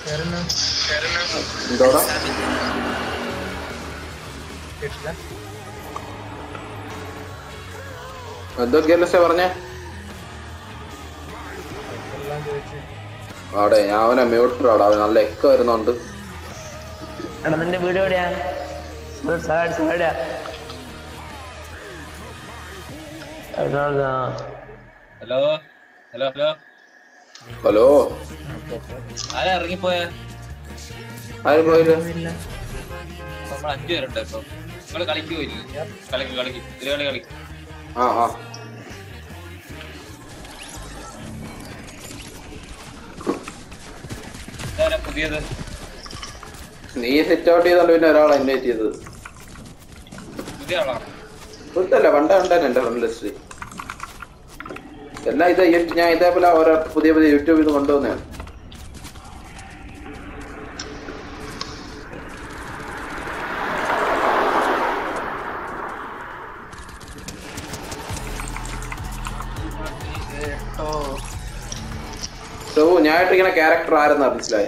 വേറെന്നാ? എന്തോടാ കേട്ടില്ല എന്തൊക്കെയല്ലേ പറഞ്ഞേ എല്ലാം ചോദിച്ചു അവിടെ ഞാൻ അവനെ മ്യൂട്ടർ അവിടെ അവൻ നല്ല എക്ക വരുന്നുണ്ട് എടാ നിന്റെ വീട് എവിടെയാ side side hello hello hello hello ആരാ ഇറങ്ങിപ്പോയ ആരും പോയില്ല നമ്മൾ അഞ്ചു പേരുണ്ട് ഇപ്പൊ നിങ്ങള് കളിക്കുമില്ല കളിക്കും കളിക്കും ഇതില് കളി കളിക്കും ആ ആ ഇതാരാ പുതിയത് നീ സെറ്റ് ഔട്ട് ചെയ്തോണ്ട് പിന്നെ ഒരാളെ ഇൻവൈറ്റ് ചെയ്തത് പുതിയ ആളാണ് ഇതല്ല പണ്ടേ ഉണ്ടായിരുന്നു എന്റെ ഫ്രണ്ട് ലിസ്റ്റിൽ എല്ലാം ഇത് ഈ- ഞാൻ ഇതേപോലെ ഓരോ പുതിയ പുതിയ യൂട്യൂബിൽ നിന്ന് കൊണ്ടുവന്നതാണ് സോ ഞാനിട്ടിരിക്കുന്ന ക്യാരക്ടർ ആരെന്ന് മനസ്സിലായി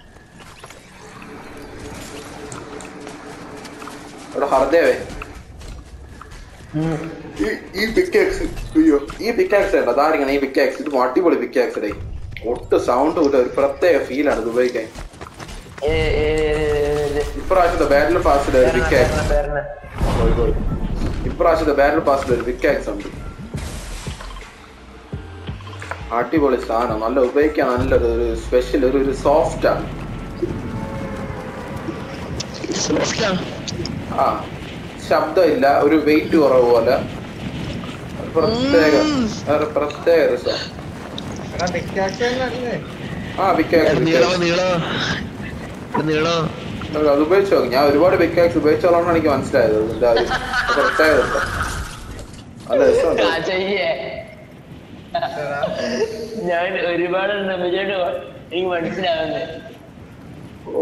അവിടെ ഹർദേവേ ഈ- ഈ പിക്കാക്സ് അയ്യോ ഈ പിക്കാക്സ് ഉണ്ട് അതാരിങ്ങനെ ഈ പിക്കാക്സ് ഇത് അടിപൊളി പിക്കാക്സ് ഡേ ഒട്ടും സൗണ്ട് കൂട്ട ഒരു പ്രത്യേക ഫീലാണ് ഇത് ഉപയോഗിക്കാൻ ഇപ്രാവശ്യത്തെ ബാറ്റിൽ പാസിൽ ഒരു പിക്കാക്സ് പോയി പോയി ഇപ്രാവശ്യത്തെ ബാറ്റിൽ പാസിൽ ഒരു പിക്കാക്സ് ഉണ്ട് അടിപൊളി സാധനം നല്ല ഉപയോഗിക്കാൻ നല്ലൊരു ഒരു സ്പെഷ്യൽ ഒരു ഒരു സോഫ്റ്റ് ആണ് ആ ശബ്ദമില്ല ഒരു വെയിറ്റ് കുറവ് പോലെ ഒരു പ്രത്യേക ഒരു പ്രത്യേക രസം എടാ ടെക്ടാക്കല്ലേ ആ പിക്കാക്സ് നീളോ നീളോ നീളോ അത് ഉപയോഗിച്ച് നോക്ക് ഞാൻ ഒരുപാട് പിക്കാക്സ് ഉപയോഗിച്ചോളാണ് എനിക്ക് മനസ്സിലായത് ഇതിന്റെ ആ ഒരു പ്രത്യേക രസം നല്ല രസമുണ്ട് ചെയ്യേ ഞാൻ ഒരുപാട് ശ്രമിച്ചിട്ട് എനിക്ക് മനസ്സിലാവുന്നത് ഓ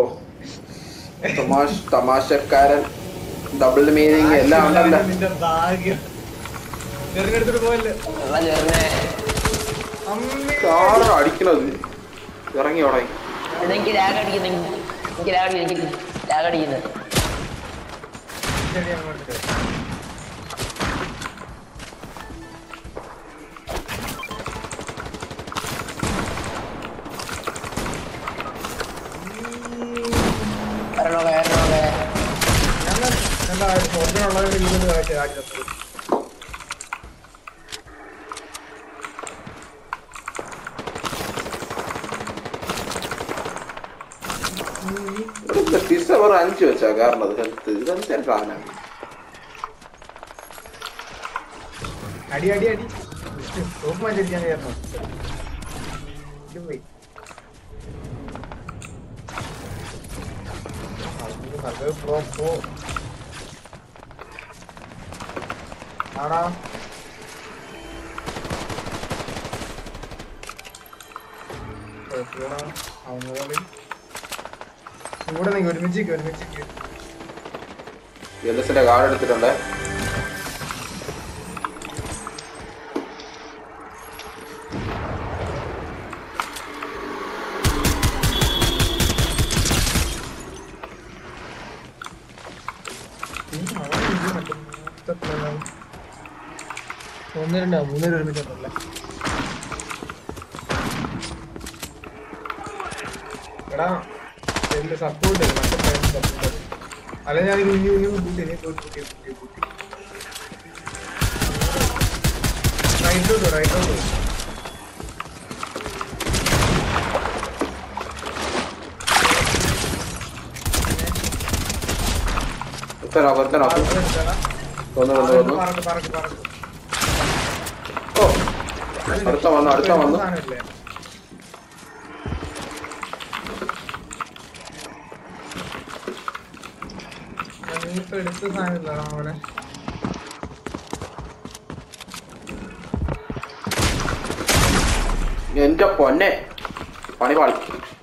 തമാശ തമാശക്കാരൻ ഡബിൾ മീനിങ് എല്ലാം ഉണ്ടല്ലോ നിന്റെ ഭാഗ്യം ചെറുക്കെടുത്തിട്ട് പോയല്ലേ അതാ ചേർന്നെ അമ്മേ കാറ് അടിക്കണത് ഇറങ്ങി തുടങ്ങി എനിക്ക് ലാഗ് അടിക്കുന്നു എനിക്ക് ലാഗ് അടിക്കുന്നു എനിക്ക് ലാഗ് അടിക്കുന്നു ശരി അങ്ങോട്ട് വരണോ വരണോ ഞാൻ എന്താ ഒറിജിനുള്ളത് ഇരുപത് കാഴ്ച കാണിച്ചത് ഡിസംബർ അഞ്ച് വെച്ചാ കാരണം അത് ഹെൽത്ത് ഇതെന്താ സാധനം അടി അടി അടി ടോപ്പ് മാച്ച് അടിക്കാൻ കയറണം ഇത് പോയി അത് പ്രോ പ്രോ ആടാ കുഴപ്പമില്ലടാ. അവന് കളി. ഇവിടെ നീ ഒരുമിച്ചിക്ക് ഒരുമിച്ചിക്ക് എൽ എസിന്റെ കാർഡ് എടുത്തിട്ടുണ്ട് ഒന്ന് രണ്ടാ മൂന്നേരം ഒരുമിച്ചുണ്ടല്ലേ എടാ എന്റെ സപ്പോർട്ട് മറ്റേ സപ്പോർട്ട് അല്ല ഞാൻ ഇനി ഇനി ഇനി കൂട്ടി ഇനി കൂട്ടി കൂട്ടി കൂട്ടി കൂട്ടി റൈറ്റോട്ട് റൈറ്റോട്ട് ഒത്തനോ ഒത്തനോ വന്നു വന്നു വന്നു പറക്ക് പറക്ക് പറക്ക് ഓ അടുത്ത വന്നു അടുത്ത വന്നു സാധനമില്ലേ? നീ ഇപ്പൊ എടുത്ത സാധനമില്ലടാ അവനെ എന്റെ പൊന്നെ പണി പാളി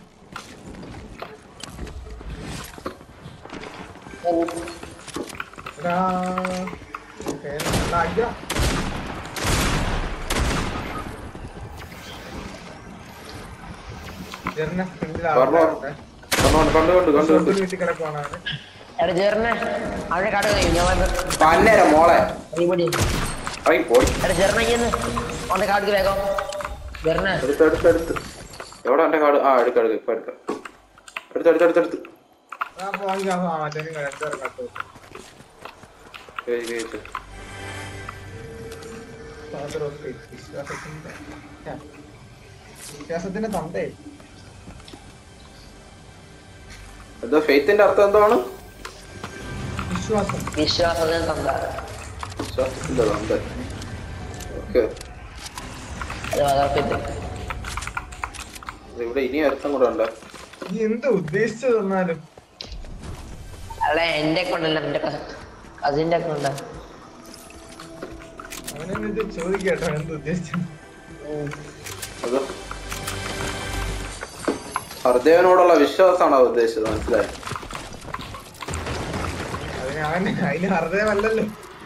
എടാ ഓക്കേ, എടാ, അയ്യ. ജെറിനെ ഫ്രണ്ടിൽ പറഞ്ഞോ. ആളുണ്ടായിരുന്നേ. കണ്ടു കണ്ടു കണ്ടു കണ്ടു സ്വന്തം കണ്ടു വീട്ടിൽ കിടക്കുവാണ് അവന്. എടാ ചേർന്നെ അവനെ കട കഴിയും ഞാൻ വന്ന് പന്നേര മോളെ റീബോഡി ഇറങ്ങി പോയി എടാ ചേർന്നെന്ന് അവന്റെ കാട്ടിക്ക് വേഗം ചേർന്നെ എടുത്ത് എടുത്ത് എടുത്ത് എവിടെ എന്റെ കാർഡ് ആ എടുക്ക എടുക്ക ഇപ്പൊ എടുക്ക എടുത്ത് എടുത്ത് എടുത്ത് എടുത്ത് ആ, അപ്പൊ വാങ്ങിക്കാം. ആ, മറ്റേ നിങ്ങൾ രണ്ടുപേരും കണ്ടു. കഴിച്ച് കഴിച്ച്. Father of faith. വിശ്വാസത്തിന്റെ ആ. വിശ്വാസത്തിന്റെ തന്തേ എന്താ ഫെയ്ത്തിന്റെ അർത്ഥം എന്താണ് വിശ്വാസം വിശ്വാസത്തിന് തന്ത വിശ്വാസത്തിന്റെ അന്ത ഓക്കെ അത് വളർത്തിട്ട് ഇവിടെ ഇനി അർത്ഥം കൂടെ ഉണ്ട് നീ എന്ത് ഉദ്ദേശിച്ചു തന്നാലും അല്ല എന്റെ കൊണ്ടല്ല എന്റെ കസിന്റെ ഒക്കെ ഉണ്ട് അവനെ ഇത് ചോദിക്കട്ടോ എന്ത് ഉദ്ദേശിച്ചു അത് ഹർദേവനോടുള്ള വിശ്വാസമാണ് അത് ഉദ്ദേശിച്ചത് മനസ്സിലായി അതിന് അവൻ അതിന് ഹൃദയമല്ലല്ലോ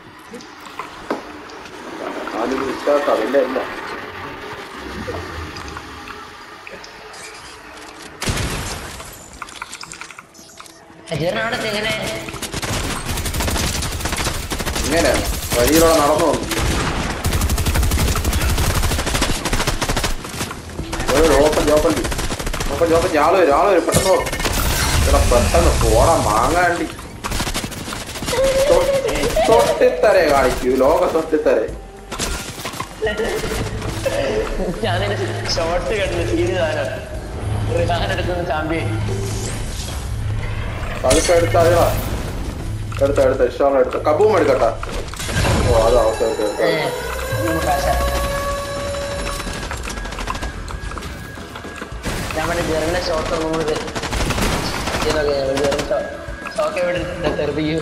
ആദ്യം വിശ്വാസം അതിന്റെ അല്ല ചേർന്നാണ് എങ്ങനെ ഇങ്ങനെ വഴിയിലൂടെ നടന്നു വന്നു ഒരു ഓപ്പൺ ഓപ്പൺ ഓപ്പൺ ഓപ്പൺ ആള് വരും ആള് വരും പെട്ടെന്ന് പോ. എടാ പെട്ടെന്ന് പോടാ മാങ്ങാണ്ടി തൊട്ടിത്തരെ കാണിക്കൂ ലോക തൊട്ടിത്തരെ ഞാനിത് ഷോർട്ട് കണ്ടു സീന് താരം റിഹാൻ എടുക്കുന്ന ചാമ്പ്യൻ പതുക്കെ എടുത്ത അതിലാ എടുത്ത എടുത്ത ഇഷ്ടമുള്ള എടുത്ത കബൂം എടുക്കട്ടാ ഓ അതാ ഓക്കെ ഓക്കെ ഓക്കെ നമ്മുടെ ജെറിന്റെ ഷോർട്ട് ഒന്നും കൂടി ഷോക്ക് എവിടെ തെറിപ്പിക്കൂ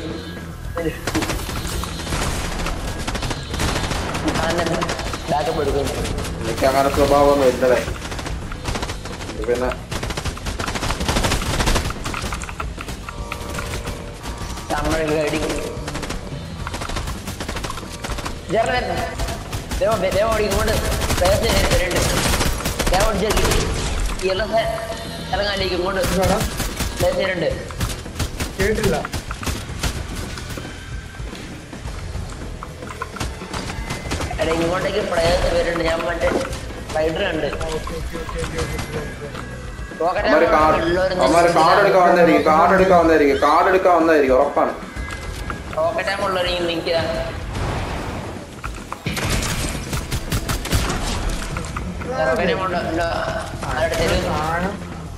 ബാക്കപ്പ് എടുക്കും എനിക്ക് അങ്ങനെ സ്വഭാവമൊന്നും ഇല്ലടേ ഇത് പിന്നെ നമ്മൾ ഗൈഡി ജെറിൻ ദേവ ദേവ ഓടി ഇങ്ങോട്ട് പേസ് വരുന്നുണ്ട് ദേവ ഓടിച്ചേക്ക് ഇയർലെസ് ഇറങ്ങാലേക്ക് ഇങ്ങോട്ട് എന്താടാ പേസ് വരുന്നുണ്ട് കേട്ടില്ല എടാ ഇങ്ങോട്ടേക്ക് പ്ലേയേഴ്സ് വരുന്നുണ്ട് ഞാൻ മറ്റേ റൈഡർ ഉണ്ട് okay okay okay okay okay അവന്മാര് കാർഡ് അവന്മാര് കാർഡ് എടുക്കാൻ വന്നായിരിക്കും കാർഡ് എടുക്കാൻ വന്നായിരിക്കും കാർഡ് എടുക്കാൻ വന്നായിരിക്കും ഉറപ്പാണ് റോക്കറ്റ് ടാങ്ക് ഉള്ളവർ നിൽക്കുക റോക്കറ്റ് ടാങ്ക് ഉണ്ട് ഉണ്ട്. ആരുടെ തെരുവ്? സാധനം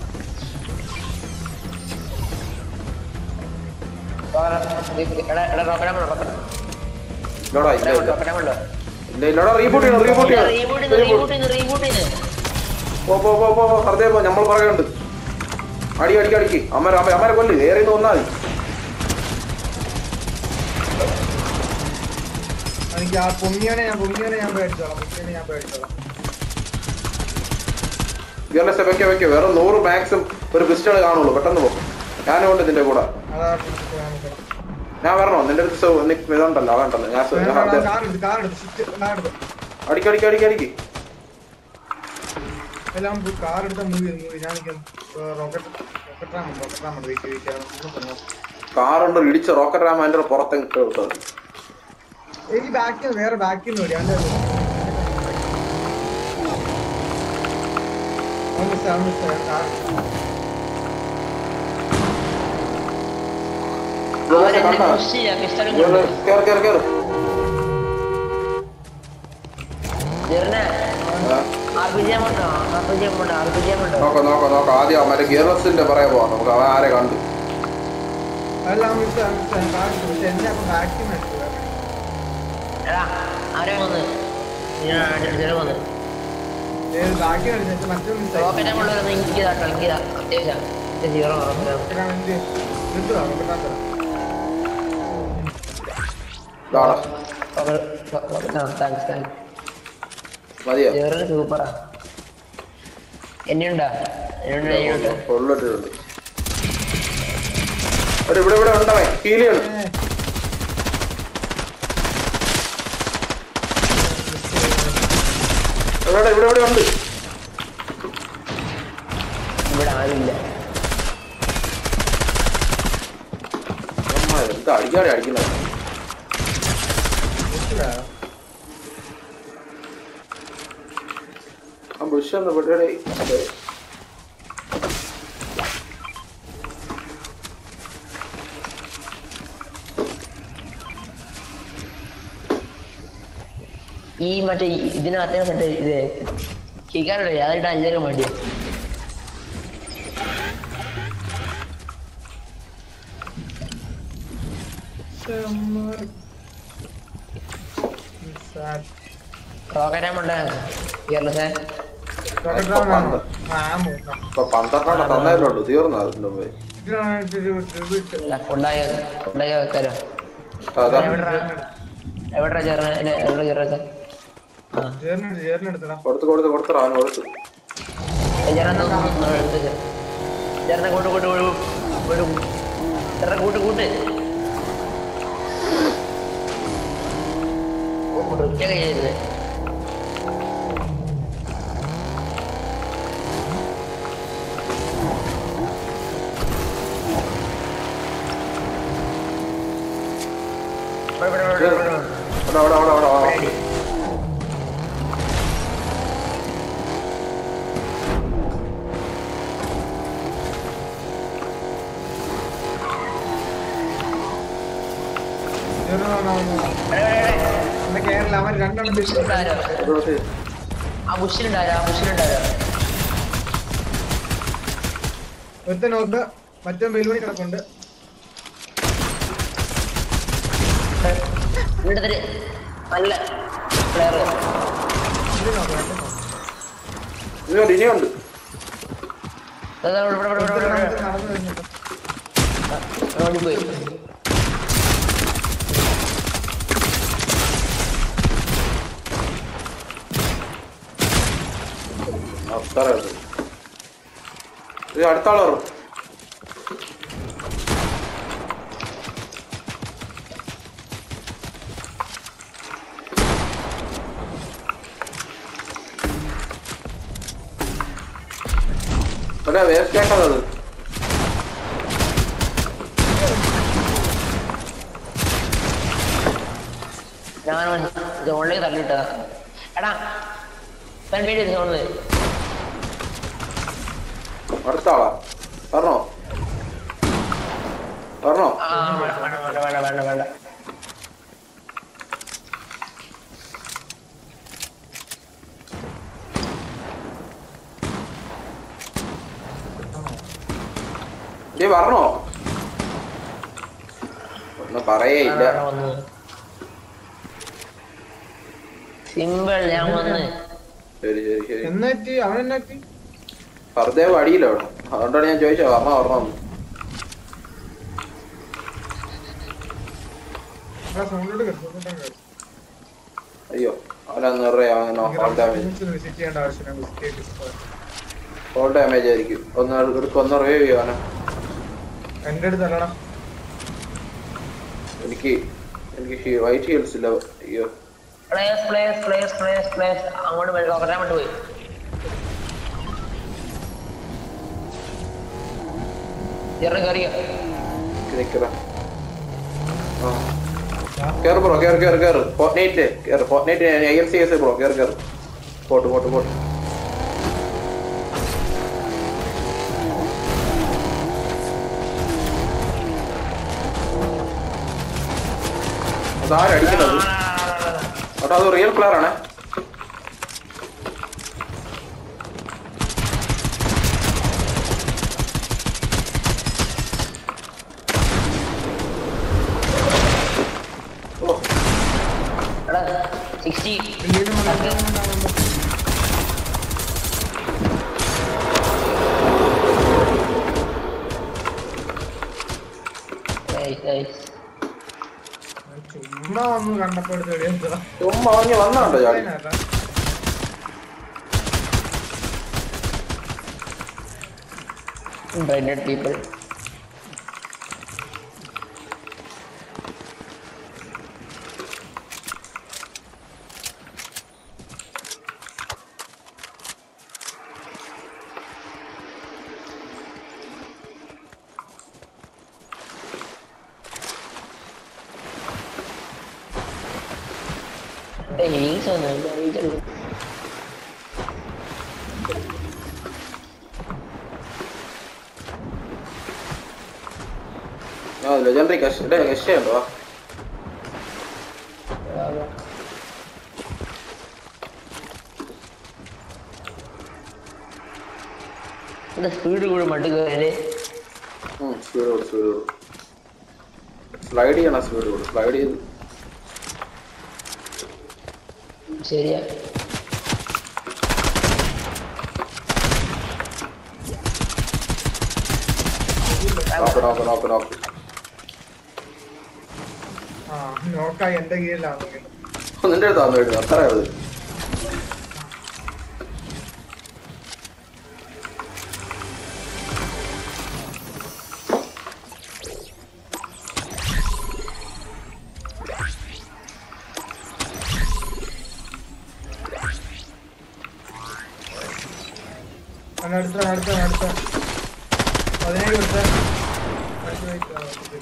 എടാ എടാ റോക്കറ്റ് ടാങ്ക് ഉണ്ടോ? റോക്കറ്റ് ഇല്ലടാ ഇല്ല ഇല്ല റോക്കറ്റ് ടാങ്ക് ഉണ്ടോ? ഇല്ല ഇല്ലടാ റീബൂട്ട് ചെയ്യണം റീബൂട്ട് ചെയ്യണം റീബൂട്ട് ചെയ്ത് റീബൂട്ട് ചെയ്ത് റീബൂട്ട് ചെയ്ത് പോ പോ പോ പോ വെറുതെ പോ നമ്മൾ പറയുന്നുണ്ട് അടി അടിക്ക് അടിക്ക് അമ്മ അമ്മ അമ്മരെ കൊല്ല് ഏറി വന്നാ മതി എനിക്ക് ആ പൊങ്ങിയവനെ ഞാൻ പൊങ്ങിയവനെ ഞാൻ പേടിച്ചോളാം പൊങ്ങിയവനെ ഞാൻ പേടിച്ചോളാം ഇയർലെസ് വെക്കോ വെക്കോ വേറെ നൂറ് മാക്സും ഒരു പിസ്റ്റൾ കാണുള്ളൂ പെട്ടെന്ന് പോ ഞാനും ഉണ്ട് ഇതിന്റെ കൂടെ അതാ നമുക്ക് നോക്കണം. ഞാൻ വരണോ നിന്റെ അടുത്ത് സൗ- നിക്ക് ഇതുണ്ടല്ലോ അതുണ്ടല്ലോ ഞാൻ സൗ- ഞാൻ വേണ്ട, ഹർദേ- കാർ എടുത്ത് കാർ എടുത്ത് ഷിറ്റ് കാർ എടുത്ത് അടിക്ക് അടിക്ക് അടിക്ക് അടിക്ക് എല്ലാം കാർ എടുത്ത മൂവി മൂവി ഞാൻ rocket rocket ram rocket ram wait wait കാറുണ്ട് ഇടിച്ച് റോക്കറ്റ് റാം അതിന്റെ പുറത്തെ ഇട്ട് വിട്ടത് എനിക്ക് ബാക്കിൽ വേറെ ബാക്കിൽ നിന്ന് ഓടി അവന്റെ അവൻ മിസ് അവൻ മിസ് കാർ അവരെന്നെ കണ്ടാ പുഷ് ചെയ്യാം പിസ്റ്റളും കേറ് കേറ് കേറ് ജെറിനെ ആ, ആർ പി ജി എം ഉണ്ടോ ആർ പി ജി എം ഉണ്ടോ ആർ പി ജി എം ഉണ്ടോ നോക്കാം നോക്കാം നോക്കാം ആദ്യം മറ്റേ ഗിയർലെസിന്റെ പറയാ പോവാം നമുക്ക് അവൻ ആരെ കണ്ടു അതെല്ലാം മിസ് അവൻ മിസ് കാർ എടുത്തു പക്ഷെ എന്നെ അപ്പം ബാക്കിൽ നിന്ന് എടുത്തു എടാ ആരെ വന്ന് ഞാൻ ജെറി വന്ന് ഏത് ബാക്കി കളിച്ചു മറ്റൊരു മിസ് ആയി റോക്കറ്റ് ടാങ്ക് ഉള്ളവരൊന്നും എനിക്ക് ഇതാട്ടോ എനിക്ക് ഇതാ അത്യാവശ്യം ഇത് സീറോ റോക്കറ്റ് റാം എന്ത് കിട്ടുക റോക്കറ്റ് റാം തരാം ഇതാടാ താങ്ക്സ് താങ്ക്സ് മതിയോ ജെറിന് സൂപ്പറാ എന്നെയുണ്ടാ എന്നുണ്ട് എന്നുണ്ട് കൊള്ളിട്ടുണ്ട് ഒരു ഇവിടെ ഇവിടെ ഉണ്ടവൻ ഹീലിയാണ് ഏ. ഇവിടെ ഇവിടെ ഇവിടെ ഉണ്ട് ഇവിടെ ആരുമില്ല അമ്മ, എന്താ അടിക്കാടി അടിക്കുന്നത് ബുഷിലാ? ആ ബുഷ് ഒന്ന് വിടടേ ഈ മറ്റേ ഈ- ഇതിനകത്തെ മറ്റേ ഇത് കിക്കാറുണ്ട് അതായിട്ട് അഞ്ചര മടിയാ Summer. Sad. റോക്കറ്റാൻ ഉണ്ടായിരുന്നു കേരളത്തെ Rocket Ram ആണോ? ആ, ആമോ. ഇപ്പൊ പന്ത്രണ്ടെണ്ണം തന്നേലുണ്ട് തീർന്നു അതിന്റെ മുമ്പേ ഇതിനാണ് ഇതൊരു tribute. ഉണ്ടായ ഉണ്ടായ വെക്കാലോ അതാ എവിടെ ചേർന്ന് എവിടെ ചേർന്ന ആ ചേർന്നെടുത്ത്, ചേർന്നെടുത്തെടാ. കൊടുത്ത് കൊടുത്ത് കൊടുത്തറ അവന് കൊടുത്ത് ചേർന്ന കൂട്ട് കൂട്ട് കൂട്ട് ചേർന്ന കൂട്ട് കൂട്ട് വൃത്തിയൊക്കെ ചെയ്തത് ഇവിടെ, ഇവിടെ, ഇവിടെ, ഇവിടെ, ഇവിടെ. അവിടെ അവിടെ അവിടെ അവിടെ Ready. ചേർന്ന് വന്നോ, വന്നോ. ഇവിടെ, ഇവിടെ, ഇവിടെ. നമ്മുടെ കേരള അവൻ രണ്ടെണ്ണം fish ഉണ്ട്. ഇതാരോ? ഇവിടെ ആ ബുഷിലുണ്ടാരോ ആ ബുഷിലുണ്ടാരോ ഒരുത്തൻ നോക്ക് മറ്റേ വെല്ലുവിളി കിടപ്പുണ്ട് ഇവിടുത്തെ നല്ല പ്ലെയർ ഇത് നോക്ക്, രണ്ടും നോക്ക്. ഇനിയുണ്ട് ഇനിയുണ്ട് ഒരുത്തൻ നമുക്ക് നടന്നു വരുന്നുണ്ട്. ഓടിപ്പോയി അത്ര ഇത് അടുത്ത ആള് വരും ഇവിടെ വേസ്റ്റ് ആക്കണത് ഞാൻ ജോണിലേക്ക് തള്ളിയിട്ടതാ എടാ പെൺ പേടി ജോണില് അടുത്ത ആളാ പറഞ്ഞോ പറഞ്ഞോ ആ വേണ്ട വേണ്ട വേണ്ട വേണ്ട വേണ്ട നീ പറഞ്ഞോ ഒന്നും പറയേ ഇല്ല വന്നു സിമ്പിൾ ഞാൻ വന്ന് ശരി ശരി ശരി എന്നാറ്റി അവൻ എന്നാറ്റി വെറുതെ വടിയില്ല അവിടെ അതുകൊണ്ടാണ് ഞാൻ ചോദിച്ചത് പറഞ്ഞ പറഞ്ഞോ സൗണ്ടോട് കേട്ടു അയ്യോ അവനൊന്നും പറയാ അവനോ ഹോൾ ഡാമേജ് വിസിറ്റ് ചെയ്യേണ്ട ആവശ്യമില്ല വിസിറ്റ് ചെയ്ത് ഹോൾ ഡാമേജ് ആയിരിക്കും ഒന്ന് എടുക്കും ഒന്ന് റിവൈവ് ചെയ്യോ അവനെ എന്റെ അടുത്ത് തരണം എനിക്ക് എനിക്ക് വൈറ്റ് ഹീൽസ് ഇല്ല അയ്യോ place place place place place അങ്ങോട്ട് പോയി റോക്കറ്റാൻ വേണ്ടി പോയി ചെറു കറിയോ നിക്കറ കേറ് ബ്രോ കേറ് കേറ് കേറ് ഫോർട്ട്നൈറ്റ് കേറ് Fortnite I L C S bro കേറ് കേറ് പോട്ട് പോട്ട് പോട്ട് അതാരടിക്കുന്നത് കേട്ടോ അത് റിയൽ പ്ലെയർ ആണ് ഓ എടാ സിക്സ്റ്റി ചുമ്മാ ഒന്ന് കണ്ടപ്പോ എടുത്ത് എവിടെയാ ചുമ്മാ അവഞ്ഞ് വന്നാണ്ടോ ചാടി ബ്രെഡഡ് പീപ്പിൾ ഹീൽസ് ഒന്നും ഹീൽസ് ആ ലെജൻഡറി കഷ് കഷയുണ്ടോ സ്പീഡ് കൂടെ മട്ടുകയറി സ്പീഡ് കൊടു സ്പീഡ് കൊടു സ്ലൈഡ് ചെയ്യണം സ്പീഡ് കൊടു സ്ലൈഡ് ചെയ്ത് ശരിയാ നോക്ക് നോക്ക് നോക്ക് നോക്ക് ആ നോക്കായി എന്റെ കീഴിലാണെങ്കിൽ നിന്റെ അടുത്താന്ന് എഴുതുന്നു അത്ര എഴുതി അടുത്ത അടുത്ത അടുത്ത പതിനേഴ് കൊടുത്ത അടുത്ത wait, ആ, okay.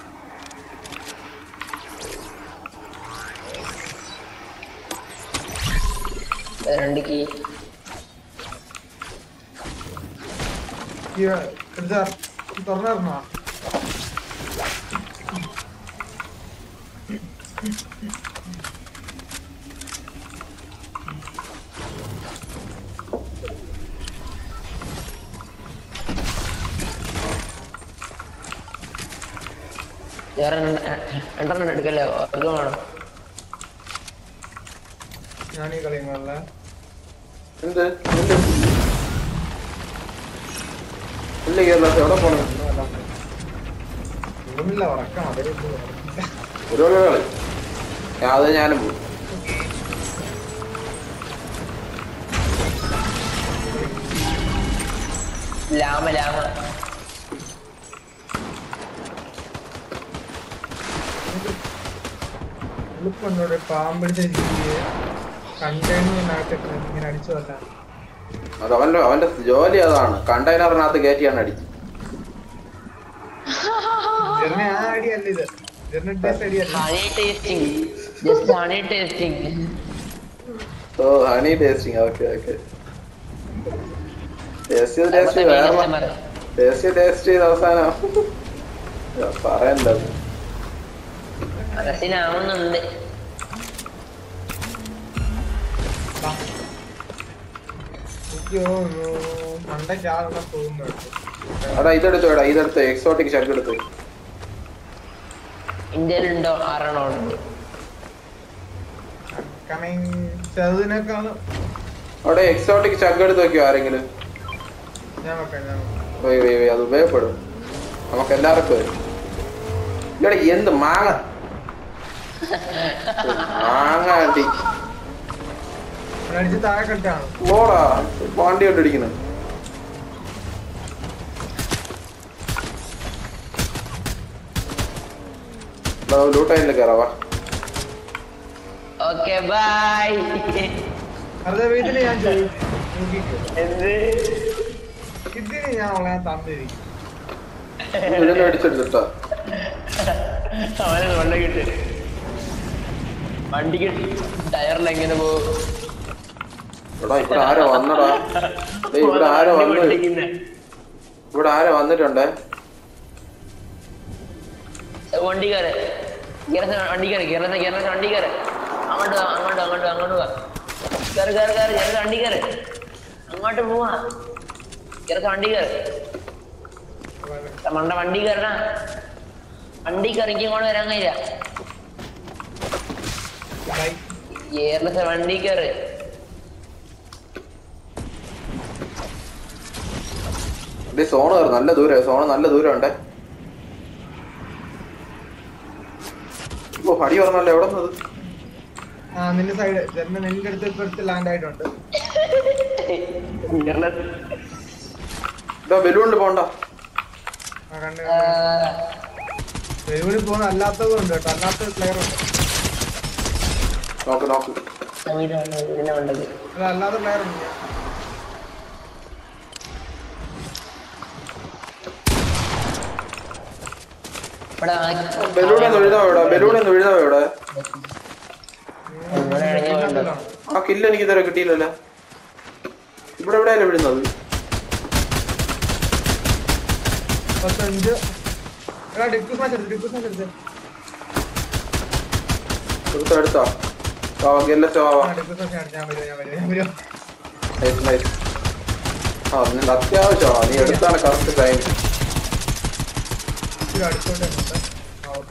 രണ്ട് കീ ഈ, എടുത്ത തുറന്നിറങ്ങോ വേറെ രണ്ടെണ്ണം എടുക്കല്ലേ അത് വേണം ഞാൻ ഈ കളിയുന്നല്ല എന്ത് എന്ത് ഇല്ല കേരള എവിടെ പോണേ ഒന്നുമില്ല ഉറക്കം അതേ ഒരു കളി ഞാൻ അത് ഞാനും പോകും ലാമ ലാമ എളുപ്പമുണ്ടോ പാമ്പിടിച്ച ജീവിയെ കണ്ടെയ്നറിനകത്ത് ഇങ്ങനെ അടിച്ചു കൊല്ലാൻ അത് അവന്റെ അവന്റെ ജോലി അതാണ് കണ്ടെയ്നറിനകത്ത് കയറ്റിയാണ് അടിക്കും ജെറിനെ ആ അടിയല്ല ഇത് ജെറിന് ഉദ്ദേശിച്ച അടിയല്ല honey tasting just honey tasting oh honey tasting okay okay taste ചെയ്ത് ടേസ്റ്റ് ചെയ്ത് വേറെ ടേസ്റ്റ് ചെയ്ത് ടേസ്റ്റ് ചെയ്ത് അവസാനം ഞാൻ പറയണ്ടത് മനസ്സിലാവുന്നുണ്ട് എനിക്ക് തോന്നുന്നു മണ്ടയ്ക്ക് ആളെണ്ണം തോന്നുന്നുണ്ട് എടാ ഇതെടുത്തു എടാ ഇതെടുത്ത് എക്സോട്ടിക് ഷർട്ട് എടുത്തു ഇന്ത്യയിലുണ്ടോ ആറെണ്ണം ഉണ്ട് കാരണം ചെറുതിനേക്കാളും അവിടെ എക്സോട്ടിക് ചഗ് എടുത്ത് വെക്കോ ആരെങ്കിലും ഞാൻ വെക്കാം ഞാൻ വെക്കാം. വൈ വൈ വൈ അത് ഉപയോഗപ്പെടും നമുക്ക് എല്ലാവർക്കും വരും. ഇവിടെ എന്ത് മാങ്ങ മാങ്ങ അടി ഇവിടെ അടിച്ച് താഴെ കെട്ടാണ് ഓടാ പാണ്ടി കൊണ്ടിരിക്കുന്നത് ലൂട്ടായില്ല കയറാവാ ഓക്കെ ബൈ വെറുതെ വീട്ടില് ഞാൻ ചോദിച്ചു നോക്കിക്കോ എന്ത് ഇതിന് ഞാൻ അവളെ തന്നിരിക്കും ഇതിനെ അടിച്ചെടുത്തിട്ടാ അവനെ കൊണ്ടകിട്ട് വണ്ടിക്ക് ടയറിൽ എങ്ങനെ പോകും എടാ ഇവിടെ ആരോ വന്നടാ ഡേയ്, ഇവിടെ ആരോ വന്ന് ഇവിടെ ആരോ വന്നിട്ടുണ്ടേ വണ്ടിക്കാര് കേരള വണ്ടിക്കാര് കേരള കേരള വണ്ടിക്കാര് അങ്ങോട്ട് വാ, അങ്ങോട്ട് വാ, അങ്ങോട്ട് വാ, അങ്ങോട്ട് വാ കയറി കയറി കയറി കേരള വണ്ടിക്കാര് അങ്ങോട്ട് പോവാ കേരള വണ്ടിക്കാര് മണ്ട വണ്ടി കയറണ വണ്ടി കയറിക്ക് ഇങ്ങോട്ട് വരാൻ കഴിയില്ല കേരളത്തെ വണ്ടി കയറി ഡേ സോണ് കയറി നല്ല ദൂരം സോണ് നല്ല ദൂരം ഉണ്ടേ ഓ അടി പറഞ്ഞല്ലോ എവിടെ നിന്നത് ആ നിന്റെ സൈഡ് ജെറിന് നിന്റെ അടുത്ത് ഇപ്പൊ അടുത്ത് ലാൻഡ് ആയിട്ടുണ്ട് കേരള ഇതാ ബലൂണിൽ പോണ്ട ആ കണ്ട് വെലുവിളി പോകുന്ന അല്ലാത്തതും ഉണ്ട് കേട്ടോ അല്ലാത്ത പ്ലെയർ ഉണ്ട് നോക്ക് നോക്ക് ഇതിനെ വേണ്ടത് അല്ല അല്ലാത്ത പ്ലെയർ ഉണ്ട് ഇവിടെ ബലൂണിൽ നിന്ന് വീഴുന്നോ ഇവിടെ ബലൂണിൽ നിന്ന് വീഴുന്നോ ഇവിടെ ഇവിടെ അവിടെ ഇടയ്ക്ക് ഇതിനകത്ത് ഉണ്ട്. കാണും. ആ കില്ല് എനിക്ക് ഇതുവരെ കിട്ടിയില്ലല്ലോ ഇവിടെ എവിടെയല്ലേ വിടുന്നത് പത്തഞ്ച് എടാ ഡിക്കൂസ് മാച്ച് എടുത്ത് ഡിക്കൂസ് മാച്ച് എടുത്ത് എടുത്തോ എടുത്തോ ആ ഗെല്ലസ് ആ ആവാ ഡിക്കൂസ് മാച്ച് കാണിച്ച് ഞാൻ വരും ഞാൻ വരും ഞാൻ വരും നൈസ് നൈസ് ആ നിന്റെ അത്യാവശ്യമാണ് നീ എടുത്താണ് കറക്റ്റ് ടൈം ഇച്ചിരി അടുത്തോട്ട് വന്നിട്ട് ആ ഓക്കെ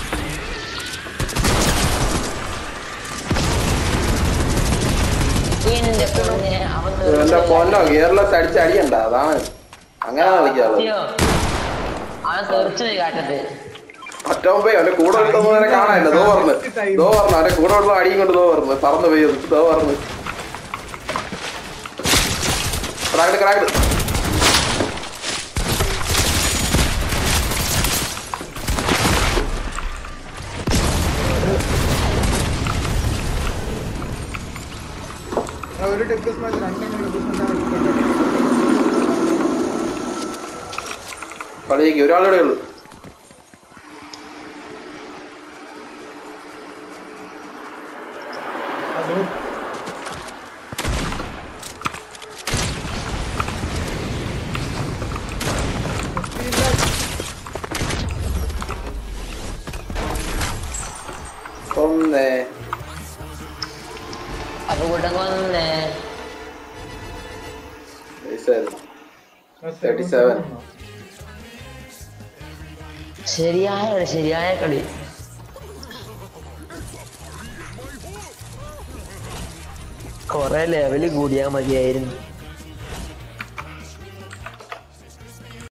എന്റെ പൊന്നെ അവൻ എന്റെ പൊന്നോ ഗിയർലെസ് അടിച്ച് അടിയണ്ട അതാണ് അങ്ങനെ കളിക്കാറുള്ളത് സത്യം. അവൻ തെറിച്ചു പോയി കാട്ടത്ത് മറ്റവൻ പോയി അവന്റെ കൂടെ എടുത്തൊന്നും കാണാനില്ല ദോ പറഞ്ഞു ദോ പറഞ്ഞു അവന്റെ കൂടെ ഉള്ള അടിയും കൊണ്ട് ദോ പറഞ്ഞു പറന്നു പോയി അത്. ദോ പറഞ്ഞു ക്രാക്കട് ക്രാക്കട് എടാ, ഒരു ഡിക്കൂസ് മാച്ച് രണ്ടെണ്ണം ഡിക്കൂസ് മാച്ച് കളിയേക്ക് ഒരാളുടെ ഉള്ളു അതോ ഒന്നേ അപ്പൊ കൂട്ടം കൊന്നേ നൈസായിരുന്നു 37. ശരിയായ കളി ശരിയായ കളി കൊറേ ലെവല് കൂടിയാ മതിയായിരുന്നു